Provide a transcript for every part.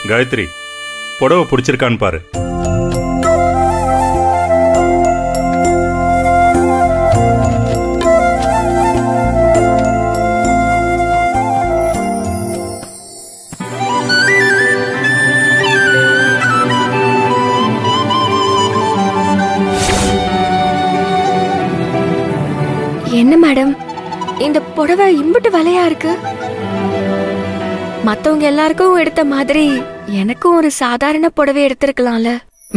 காயத்ரி புடவை பிடிச்சிருக்கான்னு பாரு என்ன மேடம் இந்த புடவை இம்புட்டு விலையா இருக்கு மத்தவங்க எல்லாருக்கும் எடுத்த மாதிரி எனக்கும் ஒரு சாதாரண புடவை எடுத்திருக்கலாம்ல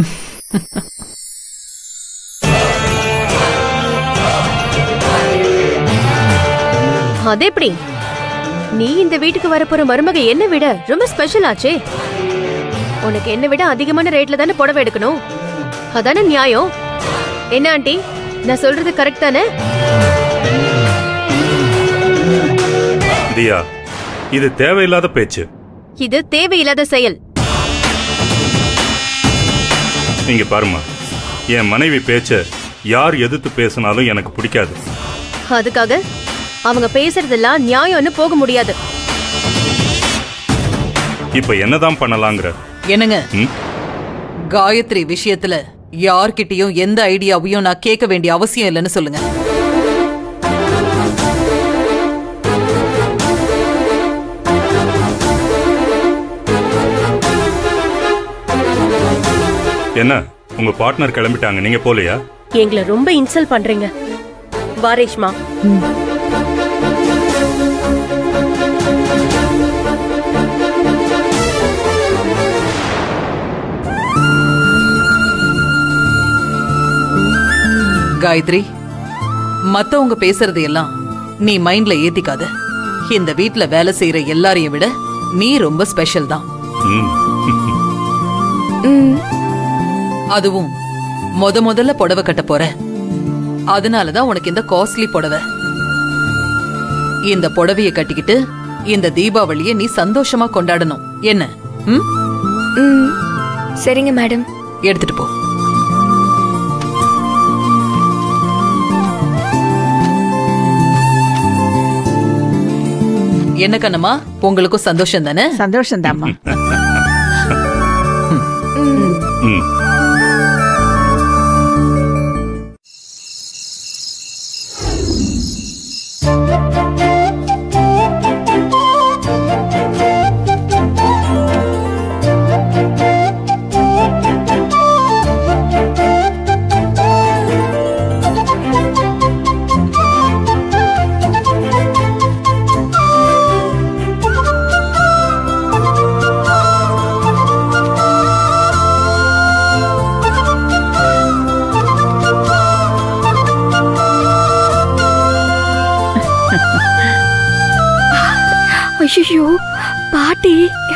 அது எப்படி நீ இந்த வீட்டுக்கு வரப்போற மருமக என்ன விட ரொம்ப ஸ்பெஷல் ஆச்சே உனக்கு என்ன விட அதிகமான ரேட்ல தானே புடவை எடுக்கணும் அதானே நியாயம் என்ன ஆண்டி நான் சொல்றது கரெக்ட் தானே தியா இது தேவையில்லாத பேச்சு இது தேவையில்லாத செயல் இங்க பாருமா என் மனைவி பேச்ச யார் எதிர்த்து பேசினாலும் எனக்கு பிடிக்காது அதுக்காக அவங்க பேசுறதெல்லாம் நியாயம்னு போக முடியாது இப்ப என்னதான் பண்ணலாங்கிற என்னங்க ம்? காயத்ரி விஷயத்துல யார்கிட்டயும் எந்த ஐடியாவையும் நான் கேட்க வேண்டிய அவசியம் இல்லைன்னு சொல்லுங்க என்ன உங்க பார்ட்னர் கிளம்பிட்டாங்க நீங்க போலையா எங்களை ரொம்ப இன்சல்ட் பண்றீங்க வாரேஷ்மா காயத்ரி மத்தவங்க பேசுறது எல்லாம் நீ மைண்ட்ல ஏத்திக்காத இந்த வீட்ல வேலை செய்யற எல்லாரையும் விட நீ ரொம்ப ஸ்பெஷல் தான் ம். ம், அதுவும் முத முதல்ல புடவை கட்ட போற அதனாலதான் உனக்கு இந்த காஸ்ட்லி புடவை இந்த புடவைய கட்டிக்கிட்டு இந்த தீபாவளிய நீ சந்தோஷமா கொண்டாடணும் என்ன ம் ம். சரிங்க மேடம் எடுத்துட்டு போ என்ன கண்ணம்மா உங்களுக்கும் சந்தோஷம் தானே சந்தோஷம்தாம்மா ம். ஐயோ பாட்டி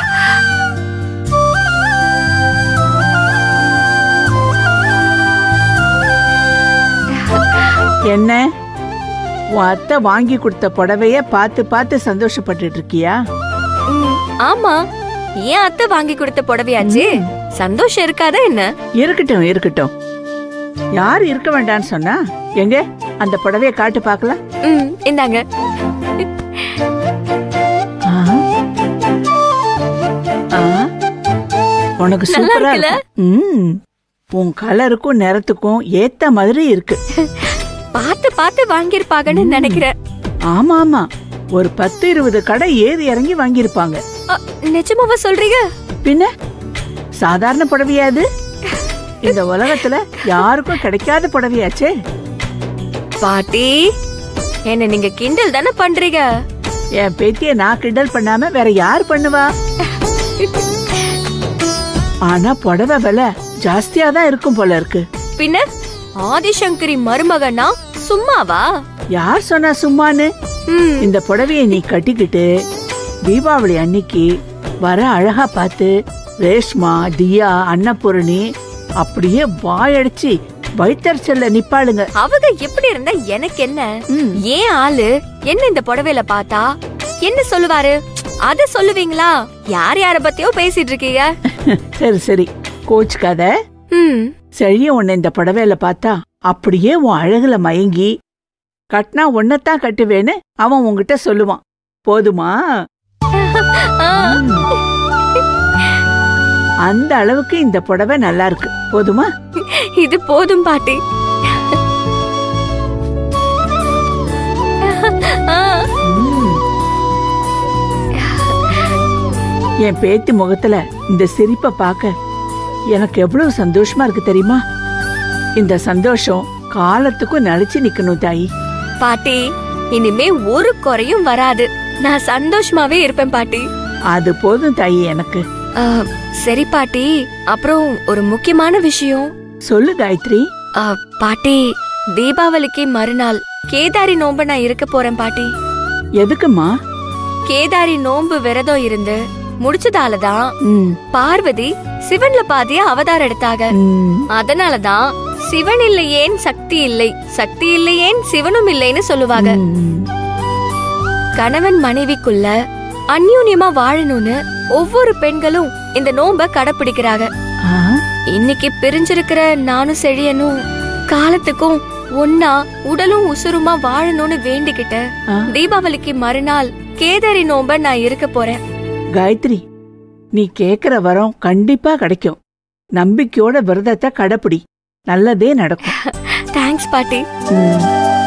என்ன உன் அத்தை வாங்கி கொடுத்த புடவைய பார்த்து பார்த்து சந்தோஷப்பட்டுட்டு இருக்கியா ம், ஆமா ஏன் அத்தை வாங்கி கொடுத்த புடவையாச்சு சந்தோஷம் இருக்காதா என்ன இருக்கட்டும் இருக்கட்டும் யார் இருக்க வேண்டாம்னு சொன்னா எங்க அந்த புடவைய காட்டு பார்க்கலாம் ம், இந்தாங்க ஆ. ஆ. உனக்கு நல்லா சூப்பரா இருக்குல்ல? இருக்கும் ம். உன் கலருக்கும் நிறத்துக்கும் ஏத்த மாதிரி இருக்கு பார்த்து பார்த்து வாங்கியிருப்பாங்கன்னு நினைக்கிறேன் ஆமா ஆமா ஒரு பத்து இருபது கடை ஏறி இறங்கி வாங்கியிருப்பாங்க அ, நிஜமாவா சொல்றீங்க பின்ன சாதாரண புடவையா இது இந்த உலகத்துல யாருக்கும் கிடைக்காத புடவையாச்சே பாட்டி என்ன நீங்க கிண்டல் தானே பண்றீங்க என் பேத்திய நான் கிண்டல் பண்ணாம வேற யார் பண்ணுவா ஆனா புடவை விலை ஜாஸ்தியா தான் இருக்கும் போல இருக்கு பின்ன ஆதிசங்கரி மருமகனா சும்மாவா யார் சொன்னா சும்மான்னு ம், இந்த புடவைய நீ கட்டிக்கிட்டு தீபாவளி அன்னைக்கு வர அழகா பார்த்து ரேஷ்மா தியா அன்னபூரணி அப்படியே வாயடிச்சு வயித்தறிச்சல்ல நிப்பாளுங்க அவங்க எப்படி இருந்தா எனக்கு என்ன ம். ஏன் ஆளு என்ன இந்த புடவையில பார்த்தா என்ன சொல்லுவாரு அத சொல்லுவீங்களா யார் யார பத்தியோ பேசிட்டு இருக்கீங்க சரி சரி கோச்சுக்காத ம் செழிய உன்னை இந்த புடவையில பார்த்தா அப்படியே உன் அழகுல மயங்கி கட்டினா உன்னைத்தான் கட்டுவேன்னு அவன் உன்கிட்ட சொல்லுவான் போதுமா ஆ. ம். அந்த அளவுக்கு இந்த புடவை நல்லா இருக்கு போதுமா இது போதும் பாட்டி ஆ, ம். என் பேத்தி முகத்துல இந்த சிரிப்பை பார்க்க எனக்கு எவ்வளவு சந்தோஷமா இருக்கு தெரியுமா இந்த சந்தோஷம் காலத்துக்கும் நிலைச்சு நிக்கணும் தாயி பாட்டி இனிமே ஒரு குறையும் வராது நான் சந்தோஷமாவே இருப்பேன் பாட்டி அது போதும் தாயி எனக்கு ஆ, சரி பாட்டி அப்புறம் ஒரு முக்கியமான விஷயம் சொல்லு காயத்ரி ஆ, பாட்டி தீபாவளிக்கு மறுநாள் கேதாரி நோன்பு நான் இருக்க போறேன் பாட்டி எதுக்குமா கேதாரி நோன்பு விரதம் இருந்து முடிச்சதாலதான் ம், பார்வதி சிவன்ல பாதிய அவதாரம் எடுத்தாங்க ம். அதனாலதான் சிவன் இல்லையேன் சக்தி இல்லை சக்தி இல்லையேன் சிவனும் இல்லைன்னு சொல்லுவாங்க ம். கணவன் மனைவிக்குள்ள அந்யூன்யமா வாழணும்னு ஒவ்வொரு பெண்களும் இந்த நோம்ப கடைப்பிடிக்கிறாங்க ஆ, இன்னைக்கு பிரிஞ்சிருக்கிற நானும் செழியனும் காலத்துக்கும் ஒன்னா உடலும் உசுருமா வாழணும்னு வேண்டிக்கிட்டு ஆ. தீபாவளிக்கு மறுநாள் கேதாரி நோம்ப நான் இருக்க போறேன் காயத்ரி நீ கேக்குற வரம் கண்டிப்பா கிடைக்கும் நம்பிக்கையோட விரதத்தை கடைப்பிடி நல்லதே நடக்கும் தேங்க்ஸ் பாட்டி ம்.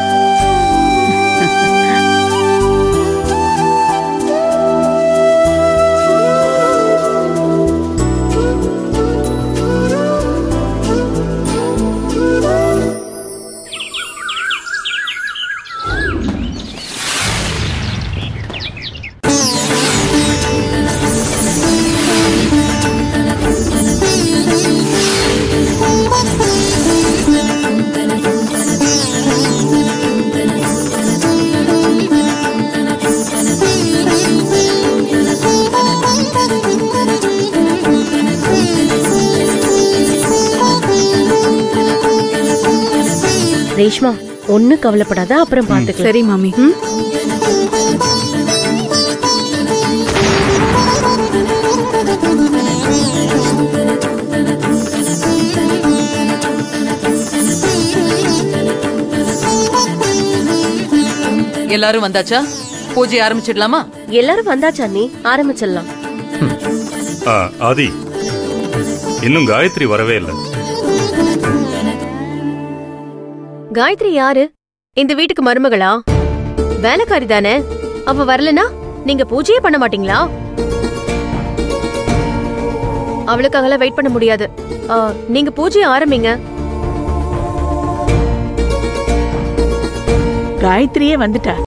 ரேஷ்மா ஒண்ணு கவலைப்படாத அப்புறம் பாத்துக்கலாம் சரி மாமி எல்லாரும் வந்தாச்சா பூஜை ஆரம்பிச்சிடலாமா எல்லாரும் வந்தாச்சா நீ ஆரம்பிச்சிடலாம் ஆ, ஆதி இன்னும் காயத்ரி வரவே இல்லை காயத்ரி யாரு இந்த வீட்டுக்கு மருமகளா வேலைக்காரி தானே அவ வரலனா நீங்க பூஜையே பண்ண மாட்டீங்களா அவளுக்காகலாம் வெயிட் பண்ண முடியாது ஆ, நீங்க பூஜையை ஆரம்பிங்க காயத்ரியே வந்துட்டா